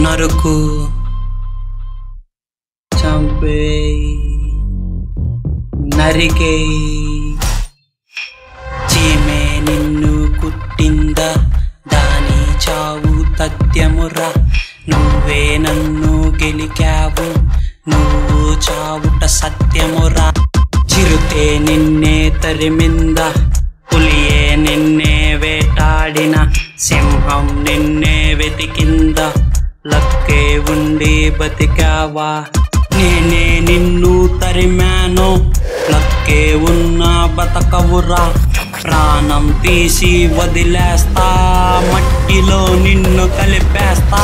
నరుకు చంపే నరికే చీమే నిన్ను కుట్టిందా దాని చావు తథ్యమురా నువ్వే నన్ను గెలికావు నువ్వు చావుట సత్యమురా చిరుతే నిన్నే తరిమింద పులియే నిన్నే వేటాడిన సింహం నిన్నే వెతికింద లక్కే ఉండి బతికావా నేనే నిన్ను తరిమాను లక్కే ఉన్న బతకవురా ప్రాణం తీసి వదిలేస్తా మట్టిలో నిన్ను కలిపేస్తా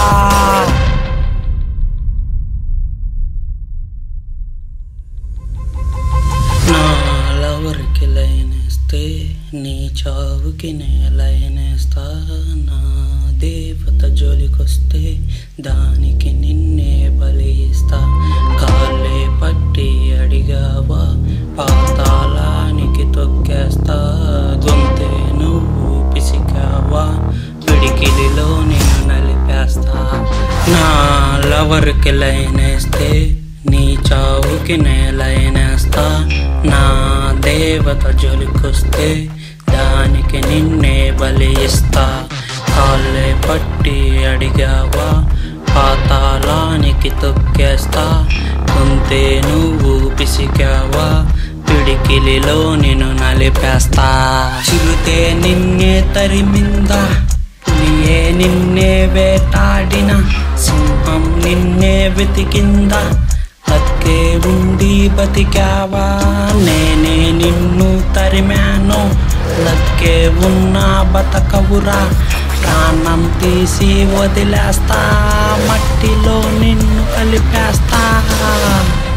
నా లవరికి లైనేస్తే నీ చావుకి నే లైనేస్తా నా దేవత జోలికొస్తే దానికి నిన్నే బలిస్తా కాళ్ళే పట్టి అడిగావా పాతాళానికి తొక్కేస్తా గొంతే నువ్వు పిసికావా పిడికిలిలో నేను నలిపేస్తా నా లవర్కి లైనేస్తే నీ చావుకి నేలైనేస్తా నా దేవత జోలికొస్తే దానికి నిన్నే బలి ఇస్తా కాళ్ళే పట్టి అడిగావా పాతాళానికి తొక్కేస్తా కొంతే నువ్వు పిసికావా పిడికిలిలో నేను నలిపేస్తా చిరుతే నిన్నే తరిమిందా పులియే నిన్నే వేటాడిన సింహం నిన్నే వెతికిందా లక్కే ఉండి బతికావా నేనే నిన్ను తరిమాను లక్కే ఉన్న బతకవురా ప్రాణం తీసి వదిలేస్తా మట్టిలో నిన్ను కలిపేస్తా